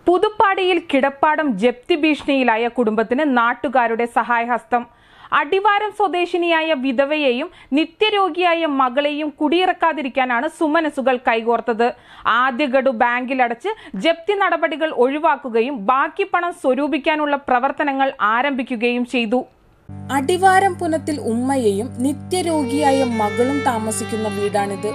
പുതുപ്പാടിയിൽ കിടപ്പാടം ജപ്തി ഭീഷണിയിലായ കുടുംബത്തിന് നാട്ടുകാരുടെ സഹായഹസ്തം അടിവാരം സ്വദേശിനിയായ വിധവയെയും നിത്യരോഗിയായ മകളെയും കുടിയിറക്കാതിരിക്കാനാണ് സുമനസുകൾ കൈകോർത്തത് ആദ്യ ഗഡു ബാങ്കിലടച്ച് ജപ്തി നടപടികൾ ഒഴിവാക്കുകയും ബാക്കി പണം സ്വരൂപിക്കാനുള്ള പ്രവർത്തനങ്ങൾ ആരംഭിക്കുകയും ചെയ്തു അടിവാരം പുനത്തിൽ ഉമ്മയെയും നിത്യരോഗിയായ മകളും താമസിക്കുന്ന വീടാണിത്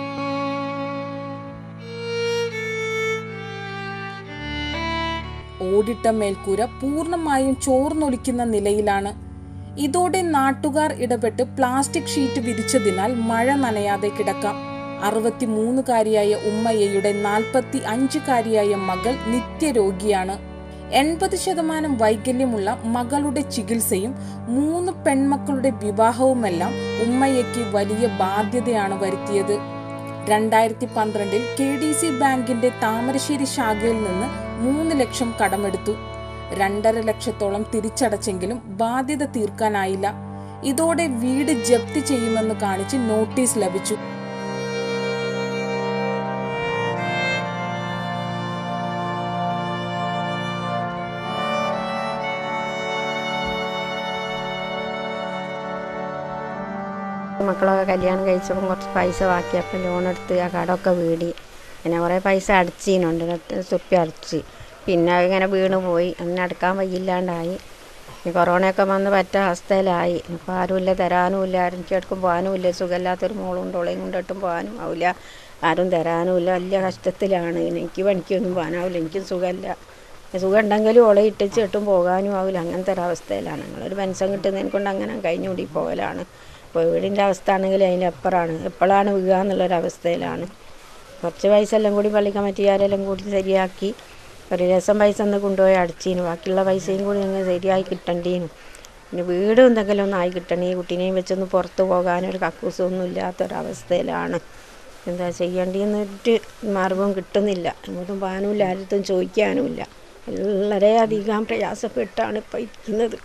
ഓടിട്ട മേൽക്കൂര പൂർണ്ണമായും ചോർന്നൊലിക്കുന്ന നിലയിലാണ് ഇതോടെ നാട്ടുകാർ ഇടപെട്ട് പ്ലാസ്റ്റിക് ഷീറ്റ് വിരിച്ചതിനാൽ മഴ നനയാതെ കിടക്കാം അറുപത്തിമൂന്നുകാരിയായ ഉമ്മയ്യയുടെ നാൽപ്പത്തി അഞ്ചുകാരിയായ മകൾ നിത്യരോഗിയാണ് എൺപത് ശതമാനം വൈകല്യമുള്ള മകളുടെ ചികിത്സയും മൂന്ന് പെൺമക്കളുടെ വിവാഹവുമെല്ലാം ഉമ്മയ്യയ്ക്ക് വലിയ ബാധ്യതയാണ് വരുത്തിയത് രണ്ടായിരത്തി പന്ത്രണ്ടിൽ കെ ഡി സി ബാങ്കിന്റെ താമരശ്ശേരി ശാഖയിൽ നിന്ന് മൂന്ന് ലക്ഷം കടമെടുത്തു രണ്ടര ലക്ഷത്തോളം തിരിച്ചടച്ചെങ്കിലും ബാധ്യത തീർക്കാനായില്ല ഇതോടെ വീട് ജപ്തി ചെയ്യുമെന്ന് കാണിച്ച് നോട്ടീസ് ലഭിച്ചു മക്കളൊക്കെ കല്യാണം കഴിച്ചപ്പം കുറച്ച് പൈസ ബാക്കിയപ്പോൾ ലോൺ എടുത്ത് ആ കടമൊക്കെ വീടി പിന്നെ കുറേ പൈസ അടച്ചീനുണ്ട് തുപ്പി അടച്ച് പിന്നെ ഇങ്ങനെ വീണ് പോയി അങ്ങനെ അടക്കാൻ വയ്യില്ലാണ്ടായി ഈ കൊറോണയൊക്കെ വന്ന് പറ്റ അവസ്ഥയിലായി ഇപ്പോൾ ആരുമില്ല തരാനുമില്ല എനിക്ക് എടുക്കും പോകാനുമില്ല സുഖമില്ലാത്തൊരു മോളുണ്ട് ഓളെയും കൊണ്ടിട്ടും പോകാനും ആവില്ല ആരും തരാനുമില്ല വലിയ കഷ്ടത്തിലാണ് എനിക്ക് പണിക്കൊന്നും പോകാനാവില്ല എനിക്കും സുഖമില്ല സുഖം ഉണ്ടെങ്കിലും ഓളെ ഇട്ടിച്ച് ഇട്ടും പോകാനും ആവില്ല അങ്ങനത്തെ ഒരവസ്ഥയിലാണ് ഞങ്ങളൊരു പെൻഷൻ കിട്ടുന്നതിനെ കൊണ്ട് അങ്ങനെ കഴിഞ്ഞുകൂടി പോകലാണ് ഇപ്പോൾ വീടിൻ്റെ അവസ്ഥ ആണെങ്കിൽ അതിൻ്റെ അപ്പുറമാണ് എപ്പോഴാണ് വീഴുക എന്നുള്ളൊരവസ്ഥയിലാണ് കുറച്ച് പൈസ എല്ലാം കൂടി പള്ളി കമ്മിറ്റിക്കാരെല്ലാം കൂടി ശരിയാക്കി ഒരു രസം പൈസ ഒന്ന് കൊണ്ടുപോയി അടച്ചീനു ബാക്കിയുള്ള പൈസയും കൂടി ഞങ്ങൾ ശരിയായി കിട്ടണ്ടീനു പിന്നെ വീട് എന്തെങ്കിലും ഒന്ന് ആയി കിട്ടണേ ഈ കുട്ടീനെയും വെച്ചൊന്ന് പുറത്ത് പോകാനൊരു കക്കൂസൊന്നും ഇല്ലാത്തൊരവസ്ഥയിലാണ് എന്താ ചെയ്യേണ്ടിയെന്നൊരു മാർഗവും കിട്ടുന്നില്ല അങ്ങോട്ടും പോകാനുമില്ല ആരത്തും ചോദിക്കാനുമില്ല വളരെയധികം പ്രയാസപ്പെട്ടാണ് ഇപ്പോൾ ഇരിക്കുന്നത്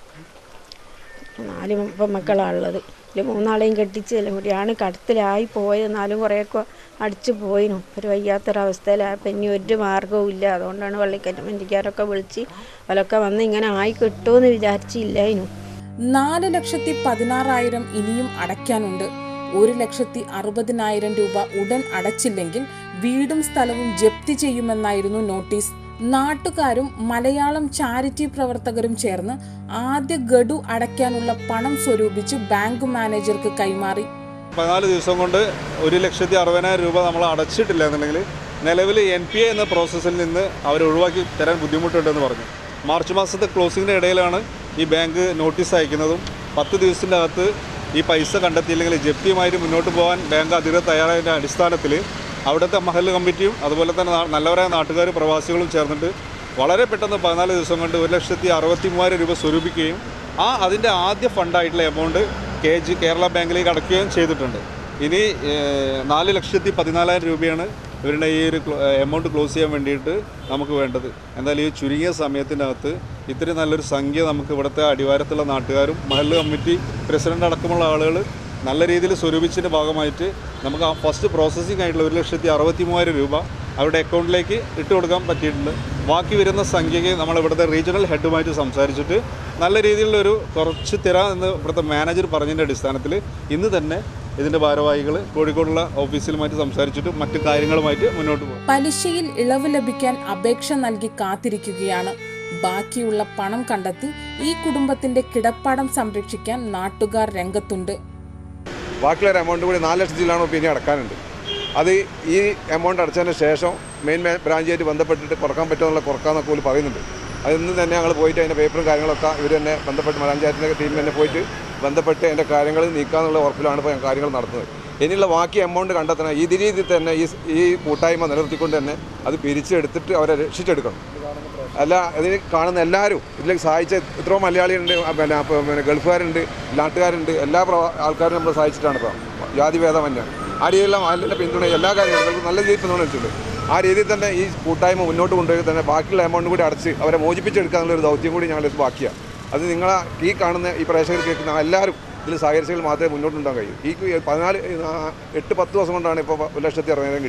നാല് ഇപ്പം മക്കളാണുള്ളത് ഇതിൽ മൂന്നാളെയും കെട്ടിച്ച് എല്ലാം കൂടിയാണ് കടത്തിലായി പോയത് എന്നാലും കുറേയൊക്കെ അടിച്ചു പോയിനു ഒരു വയ്യാത്തൊരവസ്ഥയിലായപ്പോൾ ഇനി ഒരു മാർഗവും ഇല്ല അതുകൊണ്ടാണ് വള്ളിക്കറ്റമൻറ്റിക്കാരൊക്കെ വിളിച്ച് അവരൊക്കെ വന്ന് ഇങ്ങനെ ആയി കിട്ടുമെന്ന് വിചാരിച്ചില്ലായിരുന്നു നാല് ലക്ഷത്തി പതിനാറായിരം ഇനിയും അടയ്ക്കാനുണ്ട് ഒരു ലക്ഷത്തി അറുപതിനായിരം രൂപ ഉടൻ അടച്ചില്ലെങ്കിൽ വീടും സ്ഥലവും ജപ്തി ചെയ്യുമെന്നായിരുന്നു നോട്ടീസ് നാട്ടുകാരും മലയാളം ചാരിറ്റി പ്രവർത്തകരും ചേർന്ന് ആദ്യ ഗഡു അടയ്ക്കാനുള്ള പണം സ്വരൂപിച്ച് ബാങ്ക് മാനേജർക്ക് കൈമാറി പതിനാല് ദിവസം കൊണ്ട് ഒരു ലക്ഷത്തി അറുപതിനായിരം രൂപ നമ്മൾ അടച്ചിട്ടില്ല എന്നുണ്ടെങ്കിൽ നിലവിൽ എൻ പി എ എന്ന പ്രോസസ്സിൽ നിന്ന് അവർ ഒഴിവാക്കി തരാൻ ബുദ്ധിമുട്ടുണ്ടെന്ന് പറഞ്ഞു മാർച്ച് മാസത്തെ ക്ലോസിങ്ങിൻ്റെ ഇടയിലാണ് ഈ ബാങ്ക് നോട്ടീസ് അയക്കുന്നതും പത്ത് ദിവസത്തിൻ്റെ അകത്ത് ഈ പൈസ കണ്ടെത്തിയില്ലെങ്കിൽ ജപ്തിയുമായിട്ട് മുന്നോട്ട് പോകാൻ ബാങ്ക് അധികൃതർ തയ്യാറായതിൻ്റെ അടിസ്ഥാനത്തിൽ അവിടുത്തെ മഹല്ല് കമ്മിറ്റിയും അതുപോലെ തന്നെ നാ- നല്ലവരായ നാട്ടുകാരും പ്രവാസികളും ചേർന്നിട്ട് വളരെ പെട്ടെന്ന് പതിനാല് ദിവസം കൊണ്ട് ഒരു ലക്ഷത്തി അറുപത്തി മൂവായിരം രൂപ സ്വരൂപിക്കുകയും ആ അതിൻ്റെ ആദ്യ ഫണ്ടായിട്ടുള്ള എമൗണ്ട് കെ ജി കേരള ബാങ്കിലേക്ക് അടയ്ക്കുകയും ചെയ്തിട്ടുണ്ട് ഇനി ഏഹ്, നാല് ലക്ഷത്തി പതിനാലായിരം രൂപയാണ് ഇവരുടെ ഈ ഒരു എമൗണ്ട് ക്ലോസ് ചെയ്യാൻ വേണ്ടിയിട്ട് നമുക്ക് വേണ്ടത് എന്തായാലും ഈ ചുരുങ്ങിയ സമയത്തിനകത്ത് ഇത്രയും നല്ലൊരു സംഖ്യ നമുക്ക് ഇവിടുത്തെ അടിവാരത്തുള്ള നാട്ടുകാരും മഹല്ല് കമ്മിറ്റി പ്രസിഡന്റ് അടക്കമുള്ള ആളുകൾ നല്ല രീതിയിൽ സ്വരൂപിച്ചതിൻ്റെ ഭാഗമായിട്ട് നമുക്ക് ആ ഫസ്റ്റ് പ്രോസസ്സിംഗ് ആയിട്ടുള്ള ഒരു ലക്ഷത്തി അറുപത്തി മൂവായിരം രൂപ അവരുടെ അക്കൗണ്ടിലേക്ക് ഇട്ട് കൊടുക്കാൻ പറ്റിയിട്ടുണ്ട് ബാക്കി വരുന്ന സംഖ്യയ്ക്ക് നമ്മൾ ഇവിടുത്തെ റീജിയണൽ ഹെഡുമായിട്ട് സംസാരിച്ചിട്ട് നല്ല രീതിയിലുള്ളൊരു കുറച്ച് തരാം എന്ന് ഇവിടുത്തെ മാനേജർ പറഞ്ഞതിൻ്റെ അടിസ്ഥാനത്തിൽ ഇന്ന് തന്നെ ഇതിൻ്റെ ഭാരവാഹികൾ കോഴിക്കോടുള്ള ഓഫീസിലുമായിട്ട് സംസാരിച്ചിട്ട് മറ്റു കാര്യങ്ങളുമായിട്ട് മുന്നോട്ട് പോകും പലിശയിൽ ഇളവ് ലഭിക്കാൻ അപേക്ഷ നൽകി കാത്തിരിക്കുകയാണ് ബാക്കിയുള്ള പണം കണ്ടെത്തി ഈ കുടുംബത്തിന്റെ കിടപ്പാടം സംരക്ഷിക്കാൻ നാട്ടുകാർ രംഗത്തുണ്ട് ബാക്കിയുള്ള ഒരു എമൗണ്ട് കൂടി നാല് ലക്ഷത്തിലാണ് പിന്നെ അടക്കാനുണ്ട് അത് ഈ എമൗണ്ട് അടച്ചതിന് ശേഷം മെയിൻ ബ്രാഞ്ചായിട്ട് ബന്ധപ്പെട്ടിട്ട് കുറക്കാൻ പറ്റുമെന്നുള്ള കുറക്കാന്നൊക്കെ പോലും പറയുന്നുണ്ട് അത് ഇന്ന് തന്നെ ഞങ്ങൾ പോയിട്ട് അതിൻ്റെ പേപ്പറും കാര്യങ്ങളൊക്കെ ഇവർ തന്നെ ബന്ധപ്പെട്ട് പഞ്ചായത്തിൻ്റെ ടീം തന്നെ പോയിട്ട് ബന്ധപ്പെട്ട് അതിൻ്റെ കാര്യങ്ങൾ നീക്കാന്നുള്ള ഉറപ്പിലാണ് ഇപ്പോൾ ഞാൻ കാര്യങ്ങൾ നടത്തുന്നത് ഇനിയുള്ള ബാക്കി എമൗണ്ട് കണ്ടെത്തണം ഈ രീതിയിൽ തന്നെ ഈ ഈ കൂട്ടായ്മ നിലനിർത്തിക്കൊണ്ട് തന്നെ അത് പിരിച്ചെടുത്തിട്ട് അവരെ രക്ഷിച്ചെടുക്കണം അല്ല ഇതിൽ കാണുന്ന എല്ലാവരും ഇതിലേക്ക് സഹായിച്ച എത്രയോ മലയാളികളുണ്ട് ആ, പിന്നെ അപ്പോൾ പിന്നെ ഗൾഫുകാരുണ്ട് നാട്ടുകാരുണ്ട് എല്ലാ പ്രവ- ആൾക്കാരും നമ്മൾ സഹായിച്ചിട്ടാണ് ഇപ്പോൾ ജാതിഭേദമന്യേ ആ രീതിയിലുള്ള അതിൻ്റെ പിന്തുണ എല്ലാ കാര്യങ്ങളും നല്ല രീതിയിൽ പിന്തുണ വെച്ചിട്ടുണ്ട് ആ രീതിയിൽ തന്നെ ഈ കൂട്ടായ്മ മുന്നോട്ട് കൊണ്ടുപോയി തന്നെ ബാക്കിയുള്ള എമൗണ്ട് കൂടി അടച്ച് അവരെ മോചിപ്പിച്ചെടുക്കാനുള്ള ഒരു ദൗത്യം കൂടി ഞങ്ങളിത് ബാക്കിയാണ് അത് നിങ്ങളെ ഈ കാണുന്ന ഈ പ്രേക്ഷകർ കേൾക്കുന്ന എല്ലാവരും ഇതിൽ സഹകരിച്ചെങ്കിൽ മാത്രമേ മുന്നോട്ട് ഉണ്ടാകാൻ കഴിയൂ ഈ പതിനാല് ആ, എട്ട് പത്ത് ദിവസം കൊണ്ടാണ് ഇപ്പോൾ ഒരു ലക്ഷത്തി അറുപതിനായിരം കിട്ടിയത്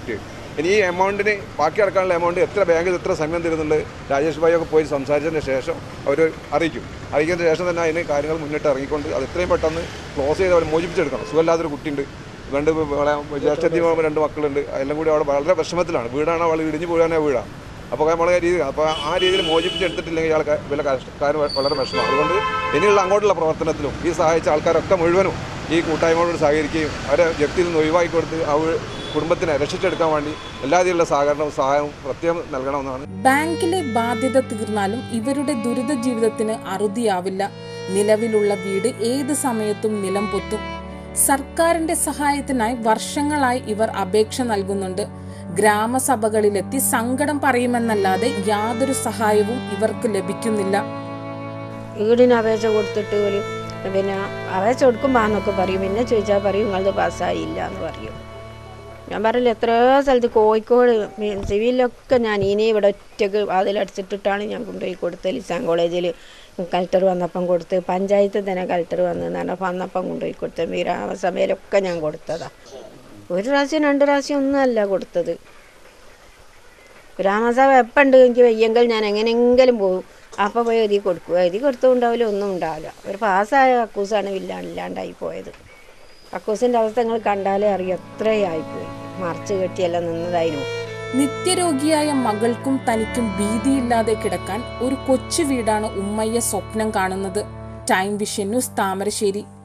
ഇനി ഈ എമൗണ്ടിന് ബാക്കി അടക്കാനുള്ള എമൗണ്ട് എത്ര ബാങ്കിൽ എത്ര സമയം തരുന്നുണ്ട് രാജേഷ് ഭായി ഒക്കെ പോയി സംസാരിച്ചതിന് ശേഷം അവർ അറിയിക്കും അറിയിക്കുന്നതിന് ശേഷം തന്നെ അതിന് കാര്യങ്ങൾ മുന്നിട്ട് ഇറങ്ങിക്കൊണ്ട് അത് എത്രയും പെട്ടെന്ന് ക്ലോസ് ചെയ്ത് അവർ മോചിപ്പിച്ചെടുക്കണം സുഖമില്ലാത്തൊരു കുട്ടിയുണ്ട് രണ്ട് ജ്യേഷ്ഠത്തി രണ്ട് മക്കളുണ്ട് എല്ലാം കൂടി അവിടെ വളരെ വിഷമത്തിലാണ് വീടാണ് അവൾ ഇടിഞ്ഞു പോകാനേ വീടാണ് അപ്പോൾ നമ്മളെ രീതി അപ്പോൾ ആ രീതിയിൽ മോചിപ്പിച്ചെടുത്തിട്ടില്ലെങ്കിൽ ആൾക്ക് വില കഷ്ടക്കാരൻ വളരെ വിഷമമാണ് അതുകൊണ്ട് ഇനിയുള്ള അങ്ങോട്ടുള്ള പ്രവർത്തനത്തിലും ഈ സഹായിച്ച ആൾക്കാരൊക്കെ മുഴുവനും ഈ കൂട്ടായ്മയോട് സഹകരിക്കുകയും അവരെ വ്യക്തിയിൽ നിന്ന് ഒഴിവാക്കി കൊടുത്ത് അവർ കുടുംബത്തിനെ രക്ഷിച്ചെടുക്കാൻ വേണ്ടി എല്ലാ രീതിയിലുള്ള സഹകരണവും സഹായവും പ്രത്യേകം നൽകണമെന്നാണ് ബാങ്കിലെ ബാധ്യത തീർന്നാലും ഇവരുടെ ദുരിത ജീവിതത്തിന് അറുതിയാവില്ല നിലവിലുള്ള വീട് ഏത് സമയത്തും നിലം പൊത്തും സർക്കാരിന്റെ സഹായത്തിനായി വർഷങ്ങളായി ഇവർ അപേക്ഷ നൽകുന്നുണ്ട് ഗ്രാമസഭകളിലെത്തി സങ്കടം പറയുമെന്നല്ലാതെ യാതൊരു സഹായവും ഇവർക്ക് ലഭിക്കുന്നില്ല വീടിന് അപേക്ഷ കൊടുത്തിട്ട് ഒരു പിന്നെ അപേക്ഷ കൊടുക്കുമ്പോൾ എന്നൊക്കെ പറയും പിന്നെ ചോദിച്ചാൽ പറയും നിങ്ങളത് പാസ്സായില്ല എന്ന് പറയും ഞാൻ പറയില്ല എത്രയോ സ്ഥലത്ത് കോഴിക്കോട് മി- സിവിലിലൊക്കെ ഞാൻ ഇനി ഇവിടെ ഒറ്റക്ക് അതിലടിച്ചിട്ടിട്ടാണ് ഞാൻ കൊണ്ടുപോയി കൊടുത്തത് ലിസാൻ കോളേജിൽ കലക്ടർ വന്നപ്പം കൊടുത്ത് പഞ്ചായത്തിൽ തന്നെ കലക്ടർ വന്നെന്ന് പറഞ്ഞപ്പോൾ വന്നപ്പം കൊണ്ടുപോയി കൊടുത്തത് ഗ്രാമസഭയിലൊക്കെ ഞാൻ കൊടുത്തതാണ് ഒരു പ്രാവശ്യം രണ്ട് പ്രാവശ്യം ഒന്നുമല്ല കൊടുത്തത് ഗ്രാമസഭ എപ്പം ഉണ്ട് എനിക്ക് വയ്യെങ്കിൽ ഞാൻ എങ്ങനെയെങ്കിലും പോകും അപ്പോൾ പോയി എഴുതി കൊടുക്കും എഴുതി കൊടുത്തുണ്ടാവില്ല ഒന്നും ഉണ്ടാവില്ല ഒരു പാസ്സായ കക്കൂസാണ് ഇല്ലാ ഇല്ലാണ്ടായി പോയത് കക്കൂസിൻ്റെ അവസ്ഥ നിങ്ങൾ കണ്ടാലേ അറിയാം എത്രയായിപ്പോയി മറച്ച് കെട്ടിയെല്ലാം നിന്നതായിരുന്നു നിത്യരോഗിയായ മകൾക്കും തനിക്കും ഭീതിയില്ലാതെ കിടക്കാൻ ഒരു കൊച്ചു വീടാണ് ഉമ്മയ്യ സ്വപ്നം കാണുന്നത് ടൈം വിഷൻ ന്യൂസ് താമരശ്ശേരി